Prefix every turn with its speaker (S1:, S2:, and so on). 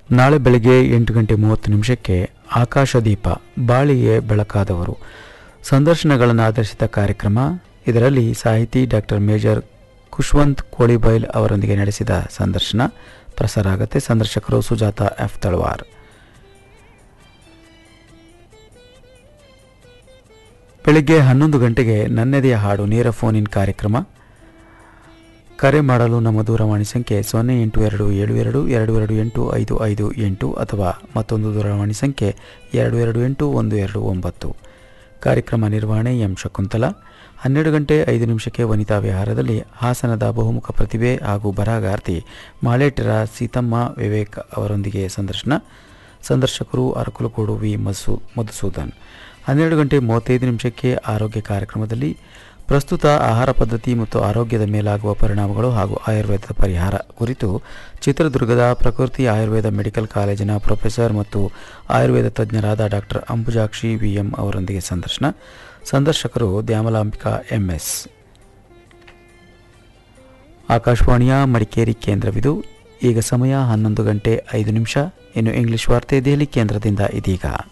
S1: ನಾಳೆ ಬೆಳಗ್ಗೆ ಎಂಟು ಗಂಟೆ ಮೂವತ್ತು ನಿಮಿಷಕ್ಕೆ ಆಕಾಶದೀಪ ಬಾಳಿಗೆ ಬೆಳಕಾದವರು ಸಂದರ್ಶನಗಳನ್ನು ಆಧರಿಸಿದ ಕಾರ್ಯಕ್ರಮ ಇದರಲ್ಲಿ ಸಾಹಿತಿ ಡಾಕ್ಟರ್ ಮೇಜರ್ ಖುಷ್ವಂತ್ ಕೋಳಿಬೈಲ್ ಅವರೊಂದಿಗೆ ನಡೆಸಿದ ಸಂದರ್ಶನ ಪ್ರಸಾರ ಆಗುತ್ತೆ ಸಂದರ್ಶಕರು ಸುಜಾತ ಎಫ್ ತಳವಾರ್ ಬೆಳಿಗ್ಗೆ ಹನ್ನೊಂದು ಗಂಟೆಗೆ ನನ್ನೆದೆಯ ಹಾಡು ನೇರ ಫೋನ್ ಇನ್ ಕಾರ್ಯಕ್ರಮ ಕರೆ ಮಾಡಲು ನಮ್ಮ ದೂರವಾಣಿ ಸಂಖ್ಯೆ ಸೊನ್ನೆ ಎಂಟು ಎರಡು ಏಳು ಎರಡು ಎರಡು ಎರಡು ಎಂಟು ಐದು ಐದು ಎಂಟು ಅಥವಾ ಮತ್ತೊಂದು ದೂರವಾಣಿ ಸಂಖ್ಯೆ ಎರಡು ಎರಡು ಎಂಟು ಒಂದು ಎರಡು ಒಂಬತ್ತು ಕಾರ್ಯಕ್ರಮ ನಿರ್ವಹಣೆ ಎಂ ಶಕುಂತಲ ಹನ್ನೆರಡು ಗಂಟೆ ಐದು ನಿಮಿಷಕ್ಕೆ ವನಿತಾ ವಿಹಾರದಲ್ಲಿ ಹಾಸನದ ಬಹುಮುಖ ಪ್ರತಿಭೆ ಹಾಗೂ ಬರಹಗಾರ್ತಿ ಮಾಳೇಟರ ಸೀತಮ್ಮ ವಿವೇಕ್ ಅವರೊಂದಿಗೆ ಸಂದರ್ಶನ ಸಂದರ್ಶಕರು ಅರಕಲಕೋಡು ವಿ ಮಸು ಮಧುಸೂದನ್ ಹನ್ನೆರಡು ಗಂಟೆ ಮೂವತ್ತೈದು ನಿಮಿಷಕ್ಕೆ ಆರೋಗ್ಯ ಕಾರ್ಯಕ್ರಮದಲ್ಲಿ ಪ್ರಸ್ತುತ ಆಹಾರ ಪದ್ಧತಿ ಮತ್ತು ಆರೋಗ್ಯದ ಮೇಲಾಗುವ ಪರಿಣಾಮಗಳು ಹಾಗೂ ಆಯುರ್ವೇದದ ಪರಿಹಾರ ಕುರಿತು ಚಿತ್ರದುರ್ಗದ ಪ್ರಕೃತಿ ಆಯುರ್ವೇದ ಮೆಡಿಕಲ್ ಕಾಲೇಜಿನ ಪ್ರೊಫೆಸರ್ ಮತ್ತು ಆಯುರ್ವೇದ ತಜ್ಞರಾದ ಡಾಕ್ಟರ್ ಅಂಬುಜಾಕ್ಷಿ ವಿಎಂ ಅವರೊಂದಿಗೆ ಸಂದರ್ಶನ ಸಂದರ್ಶಕರು ದ್ಯಾಮಲಾಂಬಿಕಾ ಎಂಎಸ್ ಆಕಾಶವಾಣಿಯ ಮಡಿಕೇರಿ ಕೇಂದ್ರವಿದು ಈಗ ಸಮಯ ಹನ್ನೊಂದು ಗಂಟೆ ಐದು ನಿಮಿಷ ಇನ್ನು ಇಂಗ್ಲಿಷ್ ವಾರ್ತೆ ದೆಹಲಿ ಕೇಂದ್ರದಿಂದ ಇದೀಗ